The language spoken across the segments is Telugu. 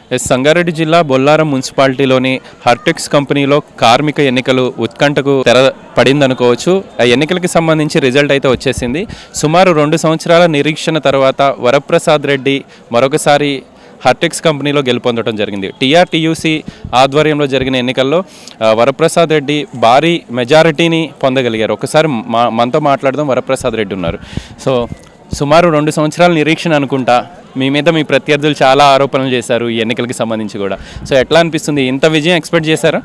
ఎస్ సంగారెడ్డి జిల్లా బొల్లారం మున్సిపాలిటీలోని హర్టెక్స్ కంపెనీలో కార్మిక ఎన్నికలు ఉత్కంఠకు తెర పడిందనుకోవచ్చు ఆ ఎన్నికలకి సంబంధించి రిజల్ట్ అయితే వచ్చేసింది సుమారు రెండు సంవత్సరాల నిరీక్షణ తర్వాత వరప్రసాద్ రెడ్డి మరొకసారి హర్టెక్స్ కంపెనీలో గెలుపొందడం జరిగింది టీఆర్టీయూసీ ఆధ్వర్యంలో జరిగిన ఎన్నికల్లో ఆ, వరప్రసాద్ రెడ్డి భారీ మెజారిటీని పొందగలిగారు ఒకసారి మా మనతో మాట్లాడదాం వరప్రసాద్ రెడ్డి ఉన్నారు సో సుమారు రెండు సంవత్సరాల నిరీక్షణ అనుకుంటా మీ మీద మీ ప్రత్యర్థులు చాలా ఆరోపణలు చేశారు ఈ ఎన్నికలకి సంబంధించి కూడా సో ఎట్లా అనిపిస్తుంది ఇంత విజయం ఎక్స్పెక్ట్ చేశారా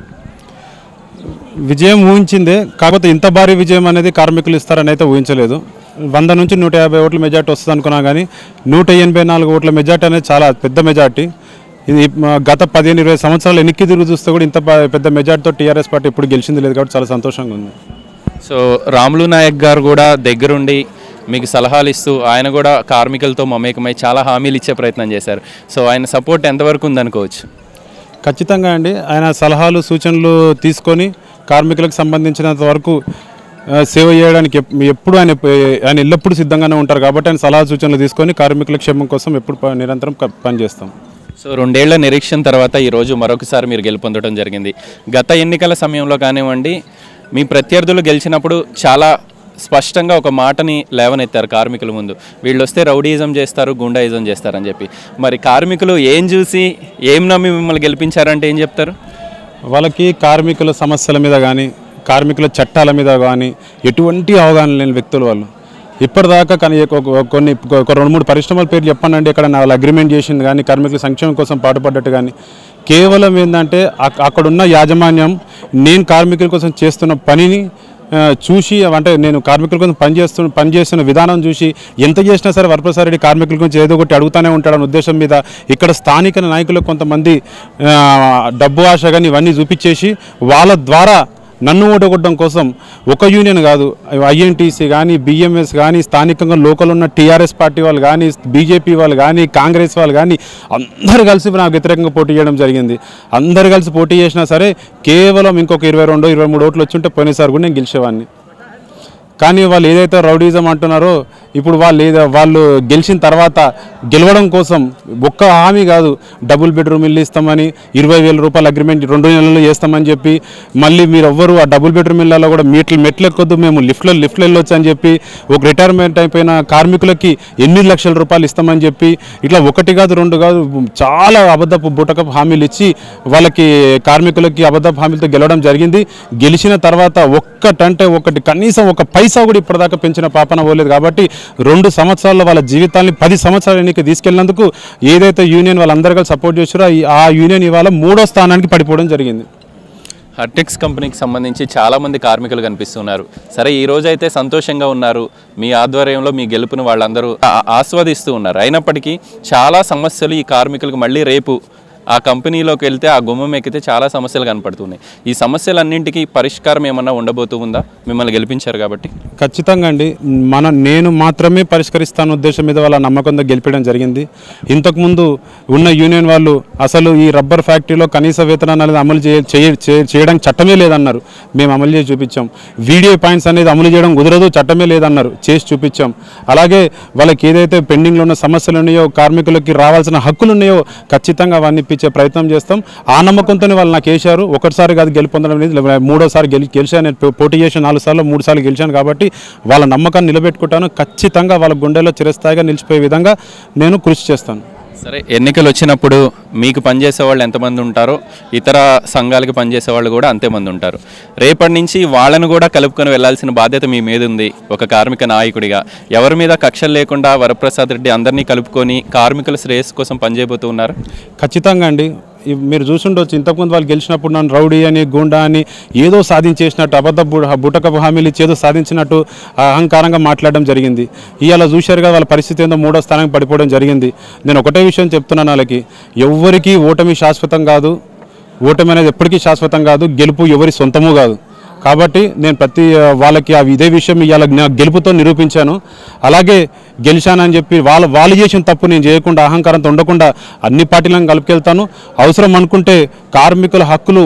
విజయం ఊహించిందే కాకపోతే ఇంత భారీ విజయం అనేది కార్మికులు ఇస్తారని అయితే ఊహించలేదు వంద నుంచి నూట యాభై ఓట్ల మెజార్టీ వస్తుంది అనుకున్నా కానీ నూట ఎనభై నాలుగు ఓట్ల మెజార్టీ అనేది చాలా పెద్ద మెజార్టీ ఇది మ, గత పదిహేను ఇరవై సంవత్సరాలు ఎన్నికకి తిరిగి చూస్తే కూడా ఇంత ప- పెద్ద మెజార్టీతో టీఆర్ఎస్ పార్టీ ఇప్పుడు గెలిచింది లేదు కాబట్టి చాలా సంతోషంగా ఉంది సో రాములు నాయక్ గారు కూడా దగ్గరుండి మీకు సలహాలు ఇస్తూ ఆయన కూడా కార్మికులతో మమేకమై చాలా హామీలు ఇచ్చే ప్రయత్నం చేశారు సో ఆయన సపోర్ట్ ఎంతవరకు ఉందనుకోవచ్చు ఖచ్చితంగా అండి ఆయన సలహాలు సూచనలు తీసుకొని కార్మికులకు సంబంధించినంత వరకు ఆ, సేవ చేయడానికి ఎప్- ఎప్పుడు ఆయన ఆయన ఎల్లప్పుడూ సిద్ధంగానే ఉంటారు కాబట్టి ఆయన సలహా సూచనలు తీసుకొని కార్మికుల క్షేమం కోసం ఎప్పుడు ప- నిరంతరం క- పనిచేస్తాం సో రెండేళ్ల నిరీక్షణ తర్వాత ఈరోజు మరొకసారి మీరు గెలుపొందడం జరిగింది గత ఎన్నికల సమయంలో కానివ్వండి మీ ప్రత్యర్థులు గెలిచినప్పుడు చాలా స్పష్టంగా ఒక మాటని లేవనెత్తారు కార్మికుల ముందు వీళ్ళు వస్తే రౌడీయిజం చేస్తారు గుండాయిజం చేస్తారని చెప్పి మరి కార్మికులు ఏం చూసి ఏం నమ్మి మిమ్మల్ని గెలిపించారంటే ఏం చెప్తారు వాళ్ళకి కార్మికుల సమస్యల మీద కానీ కార్మికుల చట్టాల మీద కానీ ఎటువంటి అవగాహన లేని వ్యక్తులు వాళ్ళు ఇప్పటిదాకా కానీ ఒక- ఒక- కొన్ని ఒక రెండు మూడు పరిశ్రమల పేర్లు చెప్పండి ఇక్కడ నా వాళ్ళు అగ్రిమెంట్ చేసింది కానీ కార్మికుల సంక్షేమం కోసం పాటుపడ్డట్టు కానీ కేవలం ఏంటంటే అక్- అక్కడున్న యాజమాన్యం నేను కార్మికుల కోసం చేస్తున్న పనిని ఆ, చూసి అంటే నేను కార్మికుల కోసం పనిచేస్తున్న పనిచేస్తున్న విధానం చూసి ఎంత చేసినా సరే వరప్రసాద్ రెడ్డి కార్మికుల గురించి ఏదో ఒకటి అడుగుతానే ఉంటాడన్న ఉద్దేశం మీద ఇక్కడ స్థానిక నాయకులు కొంతమంది ఆ, డబ్బు ఆశ కానీ ఇవన్నీ చూపించేసి వాళ్ళ ద్వారా నన్ను ఓడగొట్టడం కోసం ఒక యూనియన్ కాదు ఐఎన్టీసీ కానీ బిఎంఎస్ కానీ స్థానికంగా లోకల్ ఉన్న టీఆర్ఎస్ పార్టీ వాళ్ళు కానీ బీజేపీ వాళ్ళు కానీ కాంగ్రెస్ వాళ్ళు కానీ అందరు కలిసి నాకు వ్యతిరేకంగా పోటీ చేయడం జరిగింది అందరు కలిసి పోటీ చేసినా సరే కేవలం ఇంకొక ఇరవై రెండు ఇరవై మూడు ఓట్లు వచ్చుంటే పోయినసారి కూడా నేను గెలిచేవాడిని కానీ వాళ్ళు ఏదైతే రౌడీజం అంటున్నారో ఇప్పుడు వాళ్ళు ఏదో వాళ్ళు గెలిచిన తర్వాత గెలవడం కోసం ఒక్క హామీ కాదు డబుల్ బెడ్రూమ్ ఇల్లు ఇస్తామని ఇరవై వేల రూపాయల అగ్రిమెంట్ రెండు నెలల్లో చేస్తామని చెప్పి మళ్ళీ మీరు ఎవ్వరు ఆ డబుల్ బెడ్రూమ్ ఇళ్ళలో కూడా మెట్లు మెట్లు ఎక్కొద్దు మేము లిఫ్ట్లో లిఫ్ట్లో వెళ్ళొచ్చు అని చెప్పి ఒక రిటైర్మెంట్ అయిపోయిన కార్మికులకి ఎనిమిది లక్షల రూపాయలు ఇస్తామని చెప్పి ఇట్లా ఒకటి కాదు రెండు కాదు చాలా అబద్ధపు బుటకపు హామీలు ఇచ్చి వాళ్ళకి కార్మికులకి అబద్ధపు హామీలతో గెలవడం జరిగింది గెలిచిన తర్వాత ఒక్కటంటే ఒకటి కనీసం ఒక పైసా కూడా ఇప్పటిదాకా పెంచిన పాపన పోలేదు కాబట్టి రెండు సంవత్సరాల్లో వాళ్ళ జీవితాన్ని పది సంవత్సరాల ఎన్నిక తీసుకెళ్ళినందుకు ఏదైతే యూనియన్ వాళ్ళందరూ కలిసి సపోర్ట్ చేసారో ఈ- ఆ యూనియన్ ఇవాళ మూడో స్థానానికి పడిపోవడం జరిగింది హర్టెక్స్ కంపెనీకి సంబంధించి చాలామంది కార్మికులు కనిపిస్తున్నారు సరే ఈ రోజు అయితే సంతోషంగా ఉన్నారు మీ ఆధ్వర్యంలో మీ గెలుపును వాళ్ళందరూ ఆ- ఆస్వాదిస్తూ ఉన్నారు అయినప్పటికీ చాలా సమస్యలు ఈ కార్మికులకు మళ్ళీ రేపు ఆ కంపెనీలోకి వెళ్తే ఆ గుమ్మం ఎక్కితే చాలా సమస్యలు కనపడుతున్నాయి ఈ సమస్యలన్నింటికీ పరిష్కారం ఏమన్నా ఉండబోతూ ఉందా మిమ్మల్ని గెలిపించారు కాబట్టి ఖచ్చితంగా అండి మన నేను మాత్రమే పరిష్కరిస్తాను ఉద్దేశం మీద వాళ్ళ నమ్మకంతో గెలిపించడం జరిగింది ఇంతకుముందు ఉన్న యూనియన్ వాళ్ళు అసలు ఈ రబ్బర్ ఫ్యాక్టరీలో కనీస వేతనాన్ని అనేది అమలు చేయ చేయ- చేయ- చేయడానికి చట్టమే లేదన్నారు మేము అమలు చేసి చూపించాం వీడియో పాయింట్స్ అనేది అమలు చేయడం కుదరదు చట్టమే లేదన్నారు చేసి చూపించాం అలాగే వాళ్ళకి ఏదైతే పెండింగ్లో ఉన్న సమస్యలు ఉన్నాయో కార్మికులకి రావాల్సిన హక్కులు ఉన్నాయో ఖచ్చితంగా అవన్నీ ఇప్పించే ప్రయత్నం చేస్తాం ఆ నమ్మకంతోనే వాళ్ళు నాకు వేశారు ఒకటిసారి కాదు గెలుపొందడం అనేది లే- మూడోసారి గెలి గెలిచాను నేను పో- పోటీ చేసిన నాలుగు సార్లు మూడు సార్లు గెలిచాను కాబట్టి వాళ్ళ నమ్మకాన్ని నిలబెట్టుకుంటాను ఖచ్చితంగా వాళ్ళ గుండెలో చిరస్థాయిగా నిలిచిపోయే విధంగా నేను కృషి చేస్తాను సరే ఎన్నికలు వచ్చినప్పుడు మీకు పనిచేసే వాళ్ళు ఎంతమంది ఉంటారో ఇతర సంఘాలకి పనిచేసే వాళ్ళు కూడా అంతేమంది ఉంటారు రేపటి నుంచి వాళ్ళను కూడా కలుపుకొని వెళ్ళాల్సిన బాధ్యత మీ మీద ఉంది ఒక కార్మిక నాయకుడిగా ఎవరి మీద కక్షలు లేకుండా వరప్రసాద్ రెడ్డి అందరినీ కలుపుకొని కార్మికుల శ్రేయస్సు కోసం పనిచేయబోతూ ఉన్నారు ఖచ్చితంగా అండి ఈ మీరు చూసుండొచ్చు ఇంతకుముందు వాళ్ళు గెలిచినప్పుడు నన్ను రౌడీ అని గుండా అని ఏదో సాధించేసినట్టు అబద్ధ బు- బుటకపు హామీలు ఇచ్చి ఏదో సాధించినట్టు ఆ అహంకారంగా మాట్లాడడం జరిగింది ఇవాళ చూశారుగా వాళ్ళ పరిస్థితి ఏందో మూడో స్థానానికి పడిపోవడం జరిగింది నేను ఒకటే విషయం చెప్తున్నాను వాళ్ళకి ఎవ్వరికీ ఓటమి శాశ్వతం కాదు ఓటమి అనేది ఎప్పటికీ శాశ్వతం కాదు గెలుపు ఎవరి సొంతము కాదు కాబట్టి నేను ప్రతి ఆ, వాళ్ళకి ఆ ఇదే విషయం ఇవాళ నా గెలుపుతో నిరూపించాను అలాగే గెలిచానని చెప్పి వాళ్ళు వాళ్ళు చేసిన తప్పు నేను చేయకుండా అహంకారంతో ఉండకుండా అన్ని పార్టీలను కలుపుకెళ్తాను అవసరం అనుకుంటే కార్మికుల హక్కులు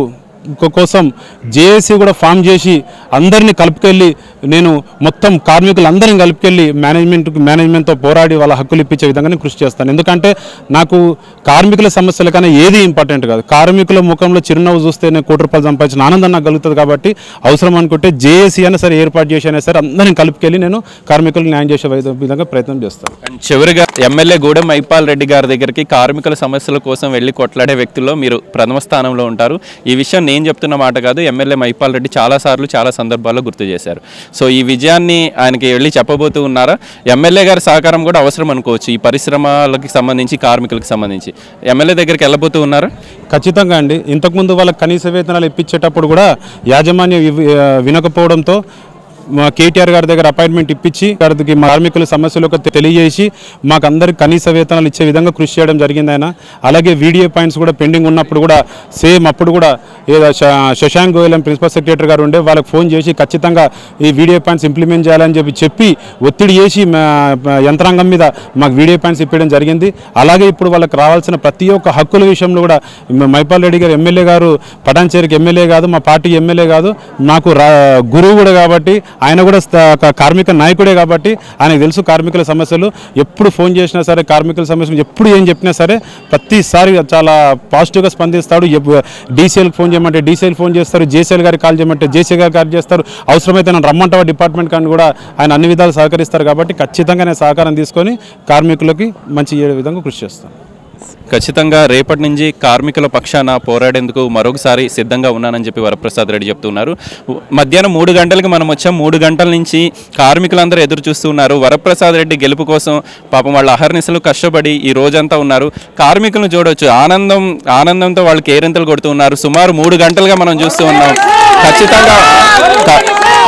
కో- కోసం జేఏసీ కూడా ఫామ్ చేసి అందరినీ కలుపుకెళ్ళి నేను మొత్తం కార్మికులందరినీ కలుపుకెళ్ళి మేనేజ్మెంట్ మేనేజ్మెంట్తో పోరాడి వాళ్ళ హక్కులు ఇప్పించే విధంగా నేను కృషి చేస్తాను ఎందుకంటే నాకు కార్మికుల సమస్యల కన్నా ఏది ఇంపార్టెంట్ కాదు కార్మికుల ముఖంలో చిరునవ్వు చూస్తే నేను కోటి రూపాయలు సంపాదించిన ఆనందం నాకు కలుగుతుంది కాబట్టి అవసరం అనుకుంటే జేఏసీ అయినా సరే ఏర్పాటు చేసి అయినా సరే అందరినీ కలుపుకెళ్ళి నేను కార్మికులకు న్యాయం చేసే విధ- విధంగా ప్రయత్నం చేస్తాను అండ్ చివరిగా ఎమ్మెల్యే గూడెం మైపాల్ రెడ్డి గారి దగ్గరికి కార్మికుల సమస్యల కోసం వెళ్ళి కొట్లాడే వ్యక్తుల్లో మీరు ప్రథమ స్థానంలో ఉంటారు ఈ విషయం నేను చెప్తున్న మాట కాదు ఎమ్మెల్యే మైపాల్ రెడ్డి చాలాసార్లు చాలా సందర్భాల్లో గుర్తు చేశారు సో ఈ విజయాన్ని ఆయనకి వెళ్ళి చెప్పబోతూ ఉన్నారా ఎమ్మెల్యే గారి సహకారం కూడా అవసరం అనుకోవచ్చు ఈ పరిశ్రమలకి సంబంధించి కార్మికులకు సంబంధించి ఎమ్మెల్యే దగ్గరికి వెళ్ళబోతూ ఉన్నారా ఖచ్చితంగా అండి ఇంతకుముందు వాళ్ళకి కనీస వేతనాలు ఇప్పించేటప్పుడు కూడా యాజమాన్యం ఇవ్- ఆ, వినకపోవడంతో మా కేటీఆర్ గారి దగ్గర అపాయింట్మెంట్ ఇప్పించి గారికి మా కార్మికుల సమస్యలకు తెలియజేసి మాకు అందరికి కనీస వేతనాలు ఇచ్చే విధంగా కృషి చేయడం జరిగింది ఆయన అలాగే వీడియో పాయింట్స్ కూడా పెండింగ్ ఉన్నప్పుడు కూడా సేమ్ అప్పుడు కూడా ఏదో శ- శశాంక్ గోయల్ అని ప్రిన్సిపల్ సెక్రటరీ గారు ఉండే వాళ్ళకి ఫోన్ చేసి ఖచ్చితంగా ఈ వీడియో పాయింట్స్ ఇంప్లిమెంట్ చేయాలని చెప్పి చెప్పి ఒత్తిడి చేసి మా మా యంత్రాంగం మీద మాకు వీడియో పాయింట్స్ ఇప్పించడం జరిగింది అలాగే ఇప్పుడు వాళ్ళకి రావాల్సిన ప్రతి ఒక్క హక్కుల విషయంలో కూడా మ- మైపాల్ రెడ్డి గారు ఎమ్మెల్యే గారు పటాన్చేరికి ఎమ్మెల్యే కాదు మా పార్టీ ఎమ్మెల్యే కాదు నాకు రా గురువు కూడా కాబట్టి ఆయన కూడా స్థ- ఒక కార్మిక నాయకుడే కాబట్టి ఆయనకు తెలుసు కార్మికుల సమస్యలు ఎప్పుడు ఫోన్ చేసినా సరే కార్మికుల సమస్యలు ఎప్పుడు ఏం చెప్పినా సరే ప్రతిసారి చాలా పాజిటివ్గా స్పందిస్తాడు డీసీఎల్కి ఫోన్ చేయమంటే డీసీఎల్ ఫోన్ చేస్తారు జేసీఎల్ గారికి కాల్ చేయమంటే జేసీ గారికి కాల్ చేస్తారు అవసరమైతే నన్ను రమ్మంటావా డిపార్ట్మెంట్ కానీ కూడా ఆయన అన్ని విధాలు సహకరిస్తారు కాబట్టి ఖచ్చితంగా నేను సహకారం తీసుకొని కార్మికులకి మంచి అయ్యే విధంగా కృషి చేస్తాను ఖచ్చితంగా రేపటి నుంచి కార్మికుల పక్షాన పోరాడేందుకు మరొకసారి సిద్ధంగా ఉన్నానని చెప్పి వరప్రసాద్ రెడ్డి చెప్తున్నారు మధ్యాహ్నం మూడు గంటలకి మనం వచ్చాం మూడు గంటల నుంచి కార్మికులందరూ ఎదురు చూస్తున్నారు వరప్రసాద్ రెడ్డి గెలుపు కోసం పాపం వాళ్ళ అహర్నిశలు కష్టపడి ఈ రోజంతా ఉన్నారు కార్మికులను చూడొచ్చు ఆనందం ఆనందంతో వాళ్ళు కేరింతలు కొడుతూ ఉన్నారు సుమారు మూడు గంటలుగా మనం చూస్తూ ఉన్నాం ఖచ్చితంగా క-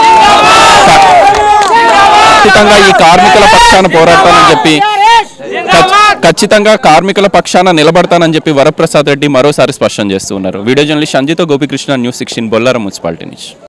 క- ఖచ్చితంగా ఈ కార్మికుల పక్షాన పోరాడతానని చెప్పి ఖచ్- ఖచ్చితంగా కార్మికుల పక్షాన నిలబడతానని చెప్పి వరప్రసాద్ రెడ్డి మరోసారి స్పష్టం చేస్తూ ఉన్నారు video journalist Sanjitha Gopikrishna news sixteen Bollaram municipality నుంచి